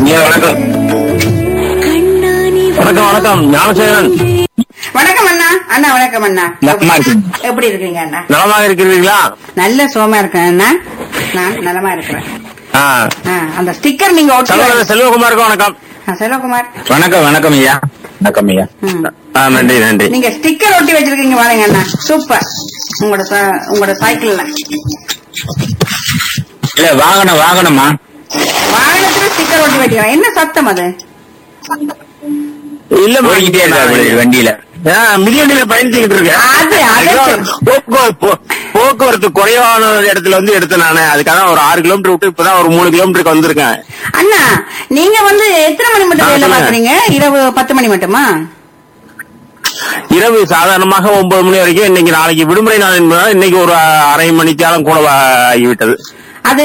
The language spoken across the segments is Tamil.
ஐயா வணக்கம் வணக்கம் வணக்கம் ஞானசேகரன் வணக்கம் அண்ணா அண்ணா வணக்கம் அண்ணா நலமா இருக்கேன். எப்படி இருக்கீங்க அண்ணா நலமாக இருக்கிறீர்களா நல்ல சுகமா இருக்கேன் அண்ணா நான் நலமா இருக்கிறேன் ஆ. ஆ, அந்த ஸ்டிக்கர் நீங்க ஒட்டி சகோதரர் செல்வகுமாருக்கு வணக்கம் ஆ, செல்வகுமார் வணக்கம் வணக்கம் ஐயா வணக்கம் ஐயா ம். ஆ, நன்றி நன்றி நீங்க ஸ்டிக்கர் ஒட்டி வச்சிருக்கீங்க பாருங்க அண்ணா சூப்பர் உங்களோட ச- உங்களோட சைக்கிள்ல இல்ல வாகனம் வாகனமா வாகனத்துல ஸ்டிக்கர் ஒட்டி வைக்கிறேன் என்ன சத்தம் அது இல்ல போய்கிட்டே இருக்காரு வண்டியில மிதிவண்டியில பயணிச்சுக்கிட்டு இருக்கேன் அது, அது ஐயோ, சரி. போக்குவரத்து போ- போக்குவரத்து குறைவான இடத்துல வந்து எடுத்தேன் நானு அதுக்காக ஒரு ஆறு கிலோமீட்டர் விட்டு இப்பதான் ஒரு மூணு கிலோமீட்டருக்கு வந்திருக்கேன் அண்ணா நீங்க வந்து எத்தனை மணி மட்டும் ஆ, வேலை சொல்லுங்க. பாக்குறீங்க இரவு பத்து மணி மட்டுமா இரவு சாதாரணமாக ஒன்பது மணி வரைக்கும் இன்னைக்கு நாளைக்கு விடுமுறை நாள் என்பதால் இன்னைக்கு ஒரு அரை மணி நேரம் கூட ஆகிவிட்டது அது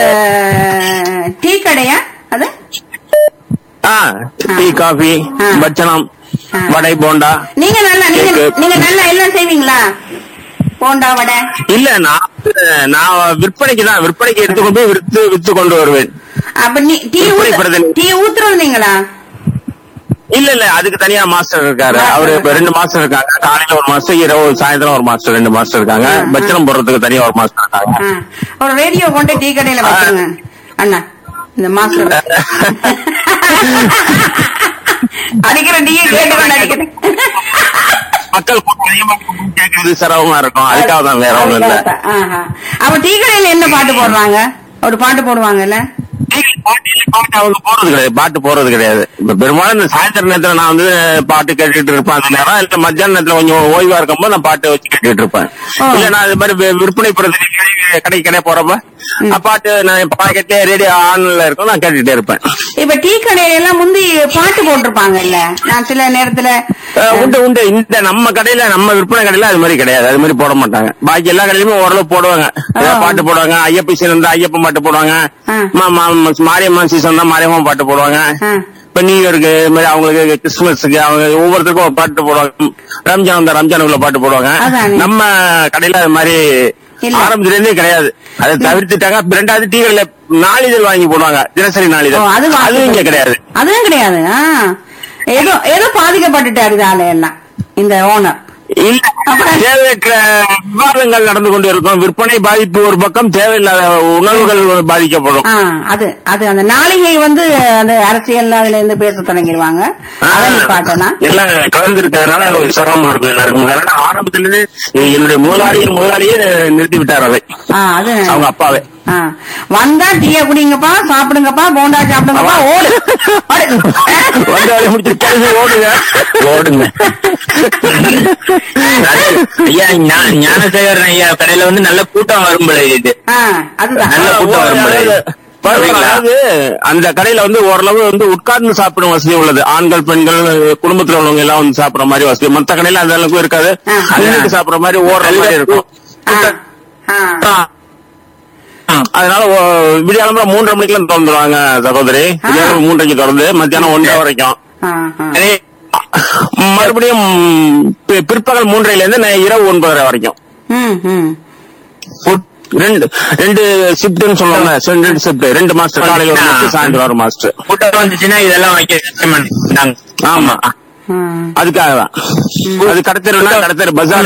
டீ கடையா அது ஆ டீ காபி ஆ. பட்சணம் ஆ. வடை போண்டா நீங்க நல்லா நீங்க கேக்கு. நீங்க நல்லா எல்லாம் செய்வீங்களா போண்டா வடை இல்ல நான் நான் விற்பனைக்கு தான் விற்பனைக்கு எடுத்துக்கொண்டு போய் வித்து வித்து கொண்டு வருவேன் அப்ப நீ டீ எப்படி ஊத்து- பிரதமர்? டீ ஊத்துறது நீங்களா இல்ல இல்ல அதுக்கு தனியா மாஸ்டர் இருக்காரு அவரு இப்ப ரெண்டு மாஸ்டர் இருக்காங்க காலையில ஒரு மாஸ்டர் இரவு சாயந்தரம் ஒரு மாஸ்டர் ரெண்டு மாஸ்டர் இருக்காங்க ஆ, ஆ. பட்சணம் போடுறதுக்கு தனியா ஒரு மாஸ்டர் இருக்காங்க ஆ. ஒரு ரேடியோ கொண்டு டீ கடையில வச்சுருங்க அண்ணா இந்த மாஸ்டர் அடிக்கிற டீ கேட்டு கொண்டு அடிக்கிறேன் மக்கள் கூட்டம் அதிகமா கேட்கறது சிரமமா இருக்கும் அதுக்காக தான் வேற ஒண்ணும் இல்ல ஆஹா. அப்ப டீ கடையில என்ன பாட்டு போடுறாங்க ஒரு பாட்டு போடுவாங்கல்ல பாட்டு பாட்டு அவங்க போறது கிடையாது பாட்டு போறது கிடையாது இப்ப பெரும்பாலும் இந்த சாயந்தர நேரத்துல நான் வந்து பாட்டு கேட்டுட்டு இருப்பேன் அந்த நேரம் இல்ல மத்தியான நேரத்துல கொஞ்சம் ஓய்வா இருக்கும்போது நான் பாட்டு வச்சு கேட்டுட்டு இருப்பேன் ஆ. இல்ல நான் இது மாதிரி வி- விற்பனை போறதுக்கு கடை- கடை கடை போறப்ப நான் பாட்டு நான் பாக்கெட்டே ரேடியோ ஆன்ல இருக்கும் நான் கேட்டுட்டே இருப்பேன் இப்ப டீ கடையில எல்லாம் முந்தி பாட்டு போட்டிருப்பாங்கல்ல நான் சில நேரத்துல அஹ் உண்டு உண்டு இந்த நம்ம கடையில நம்ம விற்பனை கடையில அது மாதிரி கிடையாது அது மாதிரி போட மாட்டாங்க பாக்கி எல்லா கடையிலுமே ஓரளவு போடுவாங்க ஏதாவது ஆ. பாட்டு போடுவாங்க ஐயப்ப சீசன் இருந்தா ஐயப்பன் பாட்டு போடுவாங்க ஆ. மா- மா- மாரியம்மன் சீசன் தான் மாரியம்மன் பாட்டு போடுவாங்க ஆ. இப்ப நியூ இயருக்கு இது மாதிரி அவங்களுக்கு கிறிஸ்துமஸுக்கு அவங்க ஒவ்வொருத்தருக்கும் ஒரு பாட்டு போடுவாங்க ரம்ஜான் வந்தா ரம்ஜானுக்குள்ள பாட்டு போடுவாங்க அதானே. நம்ம கடையில அது மாதிரி இல்ல. ஆரம்பத்துல இருந்தே கிடையாது அதை தவிர்த்துட்டாங்க இப்ப ரெண்டாவது டீ கடையில நாளிதழ் வாங்கி போடுவாங்க தினசரி ஓ, நாளிதழ் அது அது வாசிப்பு. இங்க கிடையாது அதுவும் கிடையாது ஆ. ஏதோ ஏதோ பாதிக்கப்பட்டுட்டாரு இது ஆளு எல்லாம் இந்த ஓனர் இல்ல தேவையற்ற விவாதங்கள் நடந்து கொண்டு இருக்கும் விற்பனை பாதிப்பு ஒரு பக்கம் தேவையில்லாத உணர்வுகள் பாதிக்கப்படும் ஆ, அது அது அந்த நாளிகை வந்து அந்த அரசியல் அதுல இருந்து பேச தொடங்கிடுவாங்க அதை நிப்பாட்டலாம் எல்லாம் கலந்து இருக்கிறதுனால ஒரு சிரமமா இருக்கும் எல்லாருக்கும் அதனால ஆரம்பத்துல இருந்து என்னுடைய முதலாளியின் முதலாளியே நிறுத்தி விட்டார் அதை ஆ, அது அவங்க அப்பாவே ஆ. வந்தா டீய குடிங்கப்பா சாப்பிடுங்கப்பா போண்டா சாப்பிடுங்கப்பா ஓடு ஓடு. வந்து வேலையை முடிச்சு கிளம்பி ஓடுங்க ஓடுங்க ஐயா ஞா- ஞானசேகரன் ஐயா கடையில வந்து நல்ல கூட்டம் வரும் போல இது ஆ, அதுதான் நல்ல கூட்டம் வரும் போல இது. பரவாயில்ல. அதாவது அந்த கடையில வந்து ஓரளவு வந்து உட்கார்ந்து சாப்பிடும் வசதி உள்ளது ஆண்கள் பெண்கள் குடும்பத்துல உள்ளவங்க எல்லாம் வந்து சாப்பிடுற மாதிரி வசதி மத்த கடையில அந்த அளவுக்கு இருக்காது ஆ. அங்கனுக்கு சாப்பிடுற மாதிரி ஓடுற மாதிரி இருக்கும் ஆ, ஆ. ஆ. அதனால ஓ- விடியாலம்பரம் மூன்றரை மணிக்கெல்லாம் திறந்துருவாங்க சகோதரி விடியாலம் மூன்றரைக்கு திறந்து மத்தியானம் ஒன்றரை வரைக்கும் ஆ, ஆ. அதே மறுபடியும் பி- பிற்பகல் மூன்றரைல இருந்து நை- இரவு ஒன்பதரை வரைக்கும் ம், ம். ஒரு- ரெண்டு ரெண்டு ஷிப்ட்னு சொல்லுவாங்க ரெண்டு ஷிப்ட் ரெண்டு மாஸ்டர் காலையில ஒரு மாஸ்டர் சாயந்தரம் ஒரு மாஸ்டர் கூட்டம் வந்துச்சுன்னா இதெல்லாம் வைக்க கஷ்டமா இருக்கு. ஆமா ஆ. அதுக்காக தான் அது கடத்தருனா கடத்தரு பஜார்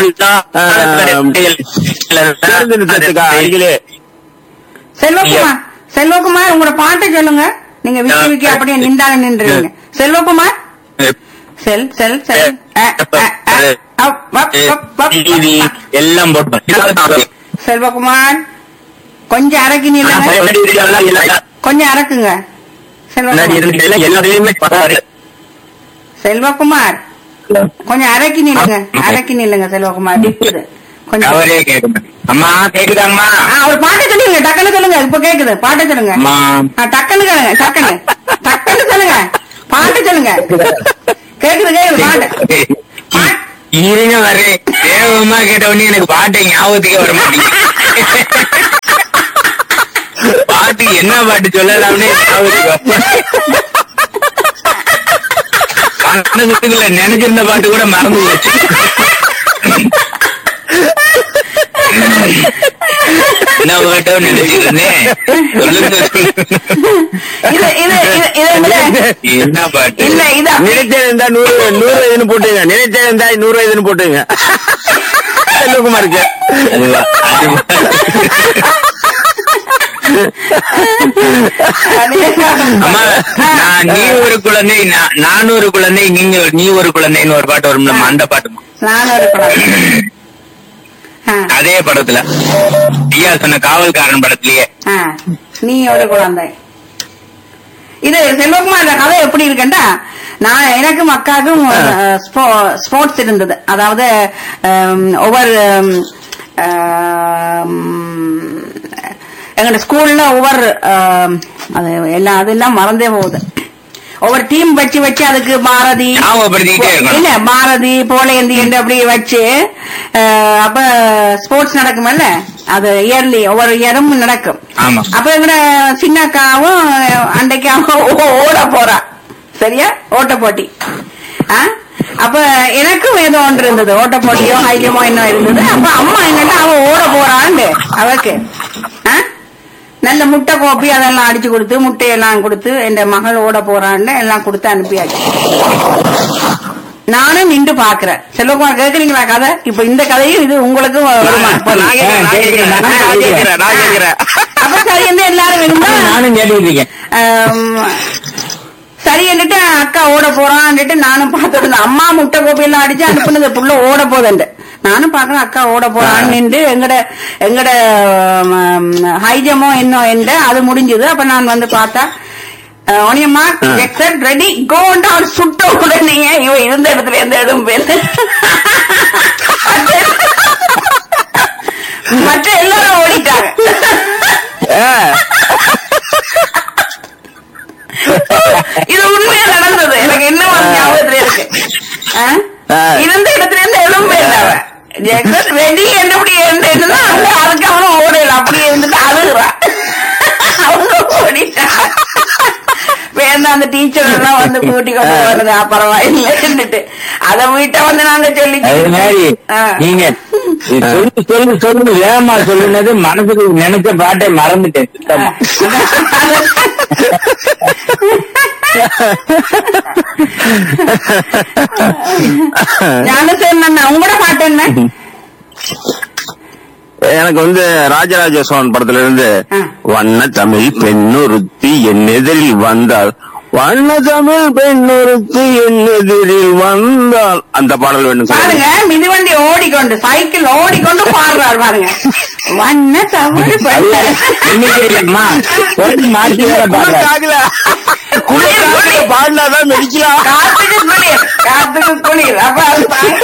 பேருந்து நிறுத்தத்துக்கு அருகிலே செல்வகுமார் செல்வகுமார் உங்களோட பாட்டை சொல்லுங்க நீங்க விக்கி விக்கி அப்படியே நின்றாங்க நின்றுவீங்க செல்வகுமார் செல் செல் செல் அ, அ, அ, அப், அப், அப், அப். டிவி எல்லாம் போட்டோம் செல்வகுமார் கொஞ்சம் அரக்கி நில்லுங்க கொஞ்சம் அரக்குங்க செல்வகுமார் எல்லாத்தையுமே செல்வகுமார் கொஞ்சம் அரக்கி நில்லுங்க அரக்கி நில்லுங்க செல்வகுமார் நிக்குது கொஞ்சம் அவரே கேட்க அம்மா கேக்குதாம்மா ஆ, ஒரு பாட்டை சொல்லுங்க டக்குன்னு சொல்லுங்க இப்ப கேக்குது பாட்டை சொல்லுங்க அம்மா ஆ, டக்குன்னு சொல்லுங்க டக்குன்னு டக்குன்னு சொல்லுங்க பாட்டு சொல்லுங்க கேக்குது கேக்குது பாட்டு பாட்டு. இருங்க வரே வேகமா கேட்ட உடனே எனக்கு பாட்டு ஞாபகத்துக்கே வர மாட்டேங்குது பாட்டு என்ன பாட்டு சொல்லலாம்னு ஞாபகத்துக்கு வர மாட்டேங்குது. மனசுக்குள்ள நினைச்சிருந்த பாட்டு கூட மறந்து போச்சு என்ன பாட்டோ நினைச்சிருந்தேன் சொல்லுங்க இது இது இது இது இந்த- என்ன பாட்டு இல்ல இதா நினைச்சது இருந்தா நூறு நூறு வயதுன்னு போட்டுங்க நினைச்சது இருந்தா நூறு வயதுன்னு போட்டுங்க செல்வகுமாருக்கு அதுவா அதுவா அம்மா நான் நீ ஒரு குழந்தை நான் நான் ஒரு குழந்தை நீங்க நீ ஒரு குழந்தைன்னு ஒரு பாட்டு வரும்ல அந்த பாட்டுமா நான் ஒரு குழந்தை ஆ, அதே படத்துல ஐயா சொன்ன காவல்காரன் படத்திலேயே ஆ, நீ ஒரு குழந்தை இது செல்வகுமார் இந்த கதை எப்படி இருக்குன்னா நான் எனக்கும் அக்காவுக்கும் ஸ்போர்ட்ஸ் இருந்தது அதாவது ஆம், ஒவ்வொரு ஆம், ஆம், எங்களோட ஸ்கூல்ல ஒவ்வொரு ஆம், அது எல்லாம் அதெல்லாம் மறந்தே போகுது ஒவ்வொரு டீம் வச்சு வச்சு அதுக்கு பாரதி ஞாபகப்படுத்திக்கிட்டே இருக்கணும். இல்ல பாரதி போலேந்தி என்று அப்படி வச்சு அஹ், அப்ப ஸ்போர்ட்ஸ் நடக்குமல்ல அது இயர்லி ஒவ்வொரு இயரும் நடக்கும் ஆமா. அப்ப எங்கட சின்னக்காவும் அன்றைக்கு அவ ஓ- ஓட போறா சரியா ஓட்ட போட்டி ஆ? அப்ப எனக்கும் ஏதோ ஒன்று இருந்தது ஓட்ட போட்டியோ ஹைலியமோ என்ன இருந்தது அப்ப அம்மா என்னன்னா அவ ஓட போறான்னு அவக்கு ஆ? நல்ல முட்டை கோப்பி அதெல்லாம் அடிச்சு கொடுத்து முட்டையெல்லாம் கொடுத்து என் மகள் ஓட போறான்னு எல்லாம் கொடுத்து அனுப்பியாச்சு நானும் நின்று பாக்குறேன் செல்வகுமார் கேக்குறீங்களா கதை இப்ப இந்த கதையும் இது உங்களுக்கு வருமா நான் கேட்கிறேன், நான் கேட்கிறேன், நான் கேட்கிறேன், நான் கேட்கிறேன். அப்ப சரி வந்து எல்லாரும் வேணுமா நானும் கேட்டுக்கிட்டு இருக்கேன் ஆம், சரி என்னட்டு அக்கா ஓட போறான்னுட்டு நானும் பார்த்துட்டு இருந்தேன். அம்மா முட்டை கோப்பையெல்லாம் அடிச்சு அனுப்புனது புள்ள ஓட போகுதுண்டு நானும் பாக்குறேன் அக்கா ஓட போறான்னு நின்று எங்கட எங்கட ஹைஜமோ என்ன என்ற அது முடிஞ்சது அப்ப நான் வந்து பார்த்தா ஒனியம்மா எக்ஸட் ரெடி கோண்ட் அவர் சுட்ட உடனே இவ இருந்த இடத்துல எந்த இடம் பேரு மற்ற எல்லாரும் ஓடிட்டாங்க ஆ, இது உண்மையா நடந்தது எனக்கு என்ன ஒரு ஞாபகத்துல இருக்கு ஆ? ஆ. இருந்த இடத்துல இருந்து எழும்பே இல்லாம ரெடி என்னபடி இருந்தேன்னா அங்க அதுக்கு அவனும் ஓடல அப்படியே இருந்துட்டு அழுகுறான் அவங்க ஓடிட்டான் வேண்டாம் அந்த டீச்சர் எல்லாம் வந்து கூட்டி கொண்டு வருது பரவாயில்லைன்னுட்டு அத வீட்டை வந்து நாங்க சொல்லி அது மாதிரி ஆ. நீங்க சொல்லு சொல்லு சொல்லு வேகமா சொல்லுனது மனசுக்கு நினைச்ச பாட்டை மறந்துட்டேன் சுத்தமா ஞானசேன் அண்ணா உங்களோட பாட்டு என்ன எனக்கு வந்து ராஜராஜ சோழன் படத்துல இருந்து ஆ. வண்ண தமிழ் பெண்ணொருத்தி என் எதிரில் வந்தால் வண்ண தமிழ் பெண்ணொருத்தி என் எதிரில் வந்தால் அந்த பாடல் வேணும் சொல்லுங்க. பாருங்க மிதிவண்டி ஓடிக்கொண்டு சைக்கிள் ஓடிக்கொண்டு பாடுறாரு பாருங்க வண்ண தமிழ் பெண்ணு. இன்னைக்கு இல்லம்மா கொஞ்சம் மாற்றி வேற பாடுறாரு குளிர்காகல. குளிர்காகல பாடினாதான் மெடிக்கலாம் காத்துக்கு குளிர் காத்துக்கு குளிர் அப்ப அது பாருங்க.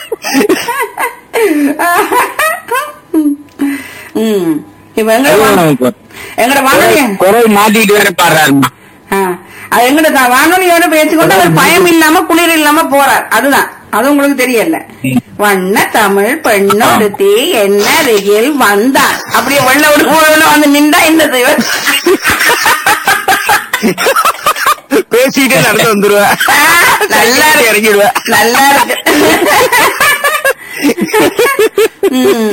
ம். இப்ப எங்க வா- எங்கட வானொலி குரல் மாத்திட்டு வேற பாடுறாருமா ஆ. அது எங்கட தான் வானொலியோட பேசிக்கொண்டு அவர் பயம் இல்லாம குளிர் இல்லாம போறார் அதுதான் அது உங்களுக்கு தெரியல வண்ண தமிழ் பெண்ணொருத்தி என்ன அருகில் வந்தார் அப்படியே வெள்ள ஒரு ஊழல வந்து நின்றா இந்த தெய்வம் பேசிட்டே நடந்து வந்துருவேன் ஆ, நல்லா இருக்கு இறங்கிடுவேன் நல்லா இருக்கு ம்.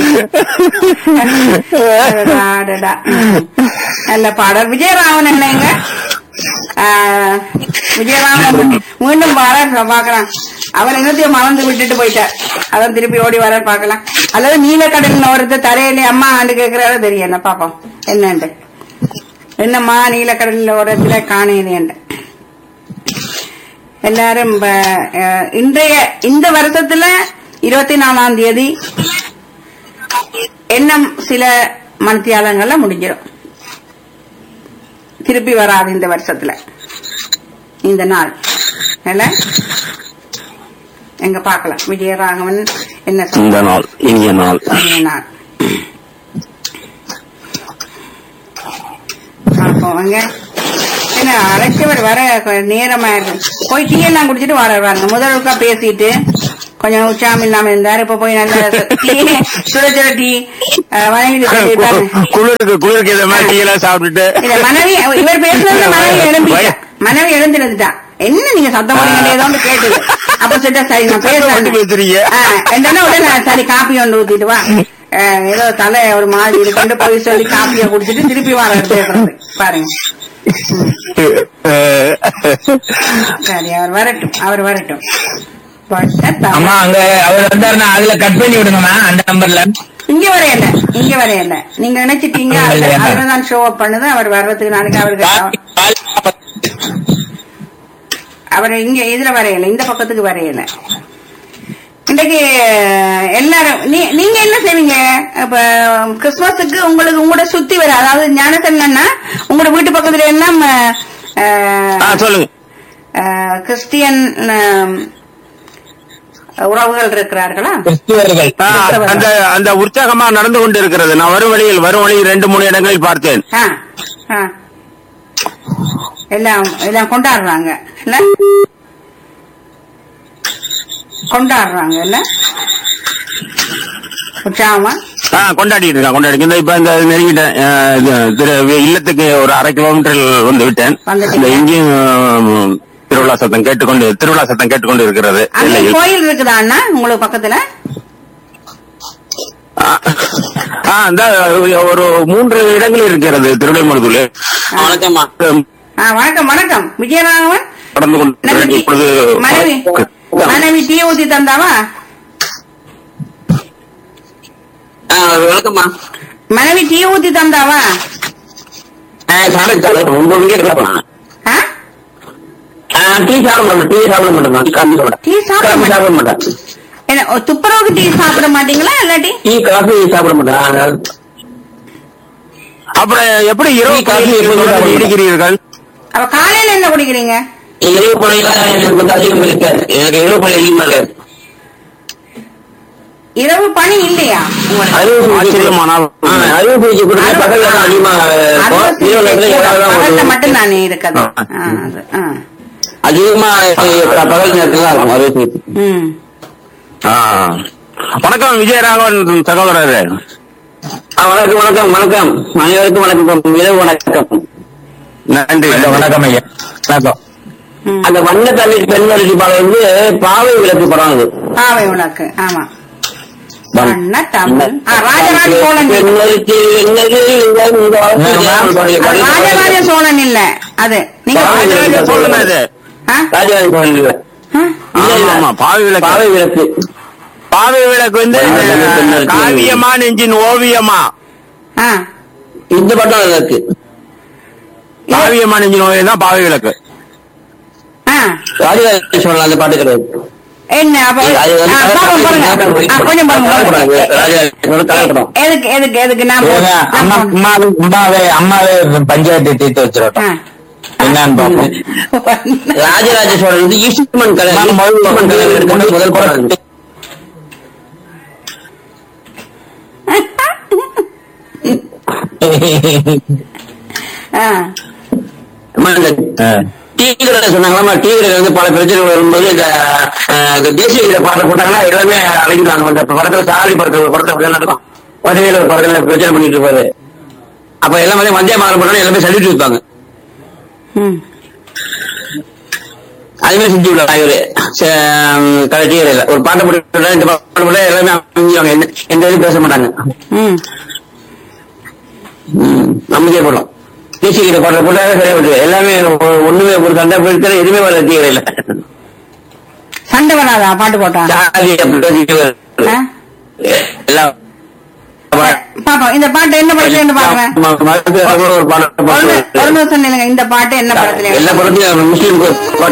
அடடா, அடடா. ம். நல்ல பாடல் விஜயராமன் என்னங்க ஆ, விஜயராமன் மீண்டும் வர பாக்கலாம் அவர் என்னத்தையும் மறந்து விட்டுட்டு போயிட்டார் அதான் திருப்பி ஓடி வர பாக்கலாம் அல்லது நீலக்கடலில் ஒருத்தர் தரையில அம்மா ஆண்டு கேட்கிறாரோ தெரியல பாப்போம் என்னண்டு என்னம்மா நீலக்கடலில் ஒரு இடத்துல காணேன் எல்லாரும் இப்ப, அஹ், இன்றைய இந்த வருஷத்துல இருபத்தி நாலாம் தேதி இன்னும் சில மணித்தியாலங்கள்ல முடிஞ்சிடும் திருப்பி வராது இந்த வருஷத்துல இந்த நாள் இல்ல எங்க பார்க்கலாம் விஜயராகவன் என்ன இந்த சொல்றார்? நாள் இனிய நாள் இந்த நாள் பார்ப்போம் வாங்க என்ன அழைச்சவர் வர கொ- நேரமா இருக்கு போய் டீ எல்லாம் குடிச்சிட்டு வர பாருங்க முதலுக்கா பேசிட்டு கொஞ்சம் உச்சாம இல்லாம இருந்தாரு இப்ப போய் நல்ல டீ சுட சுட டீ அஹ், வணங்கிட்டு சொல்லிட்டாரு. குளிருக்கு குளிருக்கு இந்த மாதிரி டீ எல்லாம் சாப்பிட்டுட்டு இல்ல மனைவி இவர் பேசுனது மனைவி எழும்பிட்டா மனைவி எழுந்திருந்துட்டா என்ன நீங்க சத்தம் போடுங்க ஏதோ ஒன்று கேட்டது அப்ப சொல்லிட்டா சரி நான் சத்தம் போட்டு பேசுறேன் பேசுறீங்க. ஆ, என்னன்னா உடனே நான் சரி காப்பி ஒன்று ஊத்திட்டு வா அஹ், ஏதோ தலை ஒரு மாதிரி இது கொண்டு போய் சொல்லி காப்பியை குடிச்சிட்டு திருப்பி வர பேசுறது பாருங்க சரி அவர் வரட்டும் அவர் வரட்டும் வட்டத்தா- அம்மா அங்க அவர் வந்தாருன்னா அதுல கட் பண்ணி விடுங்கம்மா அந்த நம்பர்ல இங்க வரையல இங்க வரையல நீங்க நினைச்சிட்டீங்க இல்ல, இல்ல. அதுல தான் ஷோ அப் பண்ணுது அவர் வர்றதுக்கு நாளைக்கு அவருக்கு அவர் இங்க இதுல வரையல இந்த பக்கத்துக்கு வரையல இன்றைக்கு எல்லாரும் நீ- நீங்க என்ன செய்வீங்க இப்ப கிறிஸ்துமஸுக்கு உங்களுக்கு உங்களோட சுத்தி வர அதாவது ஞானசன்னா உங்களோட வீட்டு பக்கத்துல எல்லாம் அஹ், ஆ, சொல்லுங்க அஹ், கிறிஸ்டியன் அஹ், உறவுகள் இருக்கிறார்களா கிறிஸ்துவர்கள் ஆ, அந்த அந்த உற்சாகமா நடந்து கொண்டு இருக்கிறது நான் வரும் வழியில் வரும் வழியில் ரெண்டு மூணு இடங்களில் பார்த்தேன் ஆ, ஆ. எல்லாம் எல்லாம் கொண்டாடுறாங்க இல்ல கொண்டாடுறாங்க இல்ல உற்சாகமா ஆ கொண்டாடிட்டு இருக்கேன் கொண்டாடி இந்த இப்ப இந்த நெருங்கிட்டேன் ஆ, இது, திரு இல்லத்துக்கு ஒரு அரை கிலோமீட்டர் வந்து விட்டேன் வந்துட்டீங்க. இந்த இங்கேயும் ம், திருவிழா சத்தம் கேட்டுக்கொண்டு திருவிழா சத்தம் கேட்டுக்கொண்டு இருக்கிறது அங்க எல்லையில் கோயில் இருக்குதா அண்ணா உங்களுக்கு பக்கத்துல ஆ, ஆ, இந்த ஒரு மூன்று இடங்கள் இருக்கிறது திருவிடைமருதூர் வணக்கம்மா ஆ, வணக்கம் வணக்கம் விஜயராகவன் கடந்து கொண்டு மனைவி இப்பொழுது மனைவி மனைவி டீ ஊத்தி தந்தாவா வணக்கம்மா மனைவி டீ ஊத்தி தந்தாவா ஒன்பது இருக்கலாம் ஆ? டீ சாப்பிட மாட்டேன் டீ சாப்பிட மாட்டேன் காஃபி சாப்பிட டீ சாப்பிட காஃபி மாட்டேன். சாப்பிட மாட்டேன் என்ன ஓ, துப்புரவுக்கு டீ சாப்பிட மாட்டீங்களா இல்லாட்டி டீ காஃபி சாப்பிட மாட்டேன் அப்புறம் எப்படி இரவு டீ, காஃபி எப்படி காஃபி நீடிக்கிறீர்கள் அப்ப காலையில என்ன குடிக்கிறீங்க இரவு பழையில எனக்கு வந்து அதிகம் இருக்காது எனக்கு இரவு பழைய அதிகமா இருக்காது இரவு பணி இல்லையா உங்களுக்கு அறுவை ஆச்சரியமானால் ஆ, அறுவை சிகிச்சை கொடுத்தா பகல்ல தான் அதிகமா அறுவை இருக்கும். இரவு நேரத்துல சிகிச்சை ஏழாவது தான் பகல்ல வரும். மட்டும் தானே இருக்குது ஆ, அது, ஆ. அதிகமா அஹ், பகல் நேரத்துல தான் இருக்கும் அறுவை சிகிச்சை ம். ஆ. வணக்கம் விஜயராகவன் சகோதரர் ஆ, வணக்கம் வணக்கம் வணக்கம் அனைவருக்கும் வணக்கம் இரவு வணக்கம் நன்றி வணக்கம் ஐயா வணக்கம் ம். அந்த வண்ண தமிழ் பெண்களுக்கு படம் வந்து பாவை விளக்கு படம் அது பாவை விளக்கு ஆமா வண்ண தமிழ் ஆ, ராஜராஜ சோழன் இல்ல. பெண்களுக்கு என்னது இந்த அது ராஜராஜ சோழன் இல்ல அது நீங்க ராஜராஜ சோழன் அது ஆ? ராஜராஜ சோழன் இல்ல. ஆ? இல்ல, இல்ல. ஆமா, பாவை விளக்கு. பாவை விளக்கு பாவை விளக்கு வந்து வண்ண தமிழ் காவியமா நெஞ்சின் ஓவியமா ஆ. இந்த படம் அதுல இருக்கு காவியமா நெஞ்சின் ஓவியம் தான் பாவை விளக்கு ஆ. ராஜராஜ சோழன் அந்த பாட்டு கிடையாது என்ன அப்ப அது வந்து ஆ, பாருங்க, பாருங்க. ஆ, கொஞ்சம் பாருங்க, பாருங்க. ராஜராஜ சோழன் கலப்படம் எதுக்கு எதுக்கு எதுக்கு நான் போ- நான் அம்மா போ- அம்மாவே அம்மாவே அம்மாவே பஞ்சாயத்து தீர்த்து ஆ. வச்சிருக்கோம் என்னன்னு பார்ப்போம் ராஜராஜ சோழன் வந்து ஈஸ்ட்மன் கலை ஈஸ்ட்மன் கலை எடுக்கிற முதல் படம் அது. ஆ. அம்மா, இந்த டீ கடை சொன்னாங்களா டீ கடை வந்து பல பிரச்சனைகள் வரும்போது இந்த அஹ், இந்த தேசிய கீதை பாட்டை போட்டாங்கன்னா எல்லாமே அழைக்கிறாங்க இந்த படத்துல சாரி படத்துல படத்தை அப்படி நடக்கும் வடகையில ஒரு படத்துல பிரச்சனை பண்ணிட்டு இருப்பாரு அப்ப எல்லாம் வந்து வந்தே மாதம் பண்ணா எல்லாமே சல்யூட் வைப்பாங்க ம். அதுமே செஞ்சு விடலாம் இவரு ச- கடை டீ கடையில ஒரு பாட்டை போட்டு இந்த பாட்டு போட்டா எல்லாமே அமைஞ்சுவாங்க எந்த எந்த இதுவும் பேச மாட்டாங்க ம். ம், நம்பிக்கை படம் தேசிய கீதை பாட்டை போட்டா சரியா விட்டு எல்லாமே ஒ- ஒண்ணுமே ஒரு சண்டை போயிட்டு எதுவுமே வர டீ கடையில சண்டை வராதா பாட்டு போட்டா ஜாதி அப்படி ஆ? எல்லாம் பாப்போம் இந்த பாட்டு என்ன படத்துல பாக்குறேன் ம- ம- ஒரு பாடம் ஒரு நிமி- ஒரு நிமிஷம் நில்லுங்க இந்த பாட்டு என்ன படத்துல எல்லா படத்தையும் முஸ்லீம் பாட்டு